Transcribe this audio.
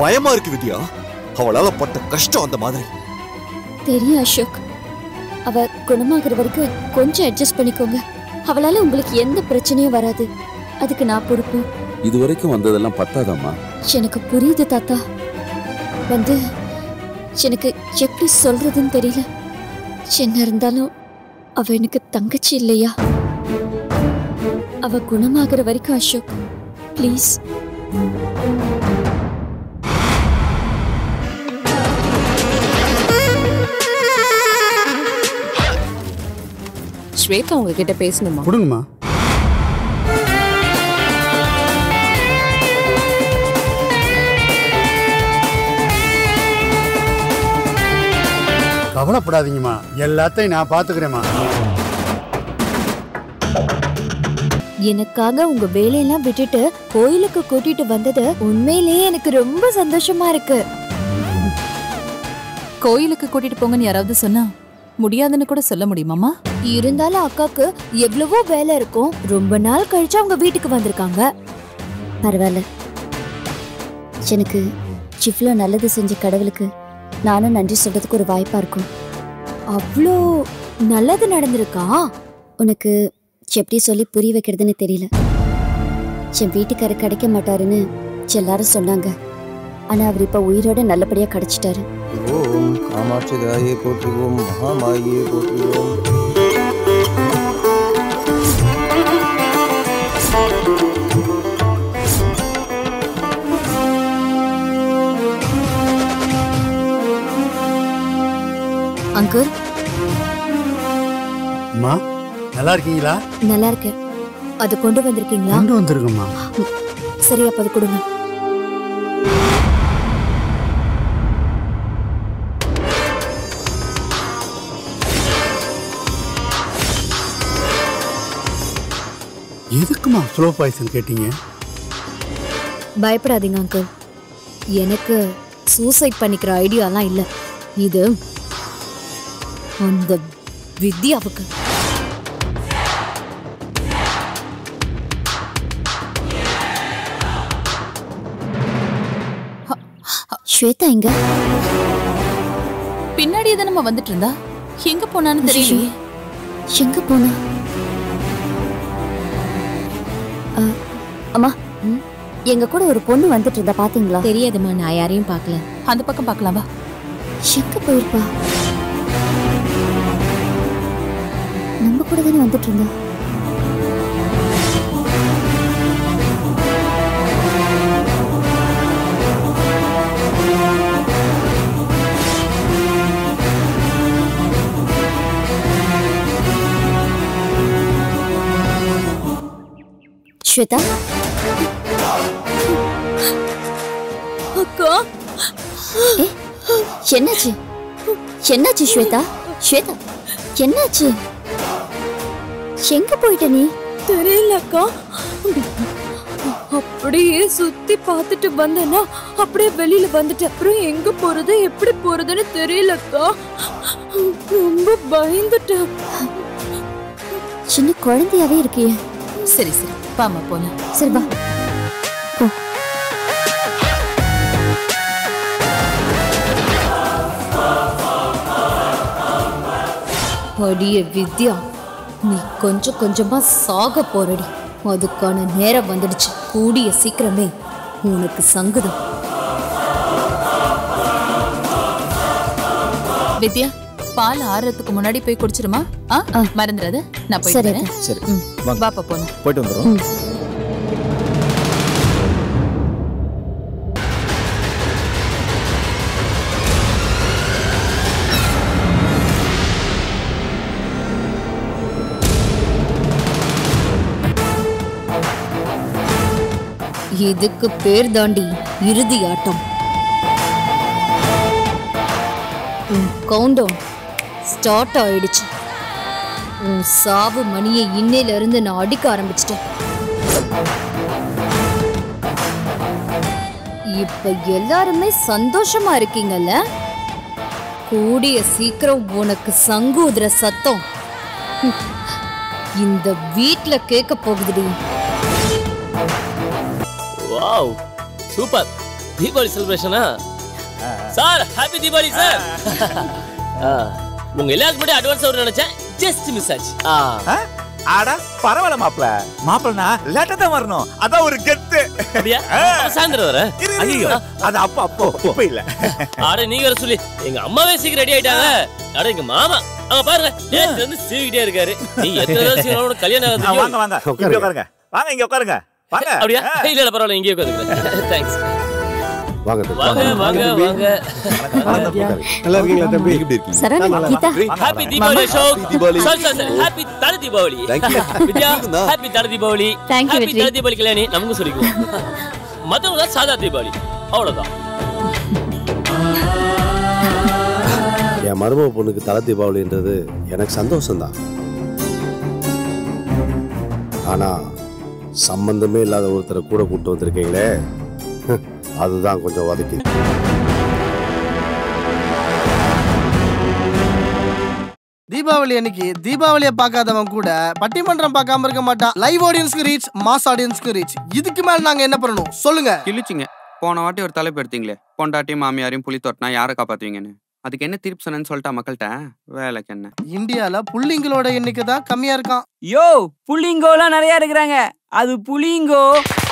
பயமா இருக்கு வித்யா அவளால பட்ட கஷ்டம் அந்த மாதிரி தெரியும் அசோக் அவ குணமாகிற வரைக்கும் கொஞ்சம் அட்ஜஸ்ட் பண்ணிக்கோங்க அவளால உங்களுக்கு எந்த பிரச்சனையும் வராது அதுக்கு நான் பொறுப்பு இது வரைக்கும் வந்ததெல்லாம் பத்தாதாம்மா எனக்கு புரியுது தாத்தா வந்து எனக்கு எப்படி சொல்றதுன்னு தெரியல என்ன இருந்தாலும் அவ எனக்கு தங்கச்சி இல்லையா அவ குணமாகிற வரைக்கும் அசோக் ப்ளீஸ் ஸ்வேதா உங்ககிட்ட பேசணுமா கொடுங்கம்மா கவலைப்படாதீங்கம்மா எல்லாத்தையும் நான் பார்த்துக்கிறேம்மா எனக்காக உங்க வேலையெல்லாம் விட்டுட்டு கோயிலுக்கு கூட்டிட்டு வந்தது உண்மையிலேயே எனக்கு ரொம்ப சந்தோஷமா இருக்கு கோயிலுக்கு கூட்டிட்டு போங்கன்னு யாராவது சொன்னா முடியாதுன்னு கூட சொல்ல முடியுமாமா இருந்தாலும் அக்காக்கு எவ்வளவோ வேலை இருக்கும் ரொம்ப நாள் கழிச்சு அவங்க வீட்டுக்கு வந்திருக்காங்க பரவாயில்ல எனக்கு இவ்வளோ நல்லது செஞ்ச கடவுளுக்கு நானும் நன்றி சொல்றதுக்கு ஒரு வாய்ப்பா இருக்கும் அவ்வளோ நல்லது நடந்திருக்கா உனக்கு எப்படி சொல்லி புரிய வைக்கிறதுன்னு தெரியல என் வீட்டுக்காரர் கிடைக்க மாட்டாருன்னு எல்லாரும் சொன்னாங்க ஆனா அவர் இப்ப உயிரோட நல்லபடியா கிடைச்சிட்டாரு ஓம் காமாட்சிதாயே போற்றுவோம் மகாமாயே போற்றுவோம் அங்கிள் அம்மா நல்லா இருக்கீங்களா நல்லா இருக்கேன் அது கொண்டு வந்திருக்கீங்களா கொண்டு வந்திருக்கம்மா சரி அப்ப அது கொடுங்க எதுக்குமா ஸ்லோ பாய்சன் கேட்டீங்க பயப்படாதீங்க அங்கிள் எனக்கு சூசைட் பண்ணிக்கிற ஐடியாலாம் இல்லை இது அந்த வித்யாவுக்கு ஸ்வேதா எங்க பின்னாடியே தான் நம்ம வந்துட்டு இருந்தா எங்க போனான்னு தெரியலையே எங்க போனா அ, அம்மா எங்க கூட ஒரு பொண்ணு வந்துட்டு இருந்தா பாத்தீங்களா தெரியாதுமா நான் யாரையும் பார்க்கல அந்த பக்கம் பார்க்கலாம் வா எங்க போயிருப்பா நம்ம கூட தானே வந்துட்டு இருந்தா ஸ்வேதா அக்கா ஏ, என்னாச்சு என்னாச்சு ஸ்வேதா ஸ்வேதா என்னாச்சு எங்க போயிட்ட நீ தெரியலக்கா அப்படியே சுத்தி பார்த்துட்டு வந்தேன்னா அப்படியே வெளியில வந்துட்டேன் அப்புறம் எங்க போறது எப்படி போறதுன்னு தெரியலக்கா ரொம்ப பயந்துட்டேன் சின்ன குழந்தையாவே இருக்கியே சரி சரி வாமா போலாம் சரி வா போ அடிய வித்யா நீ கொஞ்சம் கொஞ்சமா சாக போறடி அதுக்கான நேரம் வந்துடுச்சு கூடிய சீக்கிரமே உனக்கு சங்குதம் வித்யா பால் ஆறுறதுக்கு முன்னாடி போய் குடிச்சிருமா ஆ ஆ. மறந்துடாத நான் போய் சரி வரேன் சரி ம். வாங்க பாப்பா போலாம் போயிட்டு வந்துடும் இதுக்கு பேர் தாண்டி இறுதி ஆட்டம் உன் கவுண்டவுன் ஸ்டார்ட் ஆயிடுச்சு உன் சாவு மணியை இன்னையில இருந்து நான் அடிக்க ஆரம்பிச்சிட்டேன் இப்ப எல்லாருமே சந்தோஷமா இருக்கீங்கல்ல கூடிய சீக்கிரம் உனக்கு சங்கூதுற சத்தம் ஹம், இந்த வீட்ல கேட்க போகுதுடி வாவ் சூப்பர் தீபாவளி செலிப்ரேஷனா சார் ஹாப்பி தீபாவளி சார் உங்க எல்லாருக்கும் முன்னாடி அட்வான்ஸ் ஒரு நினைச்சேன் ஜஸ்ட் மிஸ் ஆச்சு ஆ, ஆடா பரவாயில்ல மாப்பிள மாப்பிளனா லேட்டா தான் வரணும் அதான் ஒரு கெத்து அப்படியா அப்ப சாயந்தரம் வரேன் ஐயோ அது அப்போ அப்போ இப்ப இல்ல அட நீங்க வர சொல்லி எங்க அம்மாவே சீக்கிரம் ரெடி ஆயிட்டாங்க அட எங்க மாமா அங்க பாருங்க நேத்து வந்து சீவிக்கிட்டே இருக்காரு நீ எத்தனை தடவை சீக்கிரம் கல்யாணம் ஆ, ஆகுது வாங்க வாங்க இங்க உட்காருங்க வாங்க இங்க உட்காருங்க வாங்க அப்படியா இல்ல இல்ல பரவாயில்ல இங்கேயே உட்காந்துக்கிறேன் தேங்க்ஸ் வாங்க தம்பி. வாங்க வாங்க வாங்க நல்லா இருக்கீங்களா தம்பி எப்படி இருக்கீங்க Saravana Geetha happy Deepavali Ashok Happy Diwali. Sorry sorry sorry happy தல தீபாவளி Thank you. வித்யா இருக்குதா? ஹாப்பி தல தீபாவளி Thank you, ஹாப்பி வெற்றி. தல தீபாவளி கல்யாணி நமக்கு சொல்லிக்குவோம் மத்தவங்க சாதா தீபாவளி அவ்வளவுதான் என் மருமக பொண்ணுக்கு தலை தீபாவளின்றது எனக்கு சந்தோஷம்தான் ஆனா சம்பந்தமே இல்லாத ஒருத்தரை கூட கூட்டு வந்திருக்கீங்களே அதுதான் கொஞ்சம் வதக்கி தீபாவளி அன்னைக்கு தீபாவளியை பார்க்காதவன் கூட பட்டிமன்றம் பார்க்காம இருக்க மாட்டான் லைவ் ஆடியன்ஸ்க்கு ரீச் மாஸ் ஆடியன்ஸ்க்கு ரீச் இதுக்கு மேல நாங்க என்ன பண்ணணும் சொல்லுங்க கிழிச்சிங்க போன வாட்டி ஒரு தலைப்பு எடுத்தீங்களே பொண்டாட்டியும் மாமியாரையும் புலி தொட்டினா யாரை காப்பாத்துவீங்கன்னு அதுக்கு என்ன திருப்பி சொன்னேன்னு சொல்லிட்டா மக்கள்கிட்ட வேலைக்கு என்ன இந்தியால புள்ளிங்களோட எண்ணிக்கை தான் கம்மியா இருக்கான் யோ புளிங்கோலாம் நிறைய இருக்கிறாங்க அது புளிங்கோ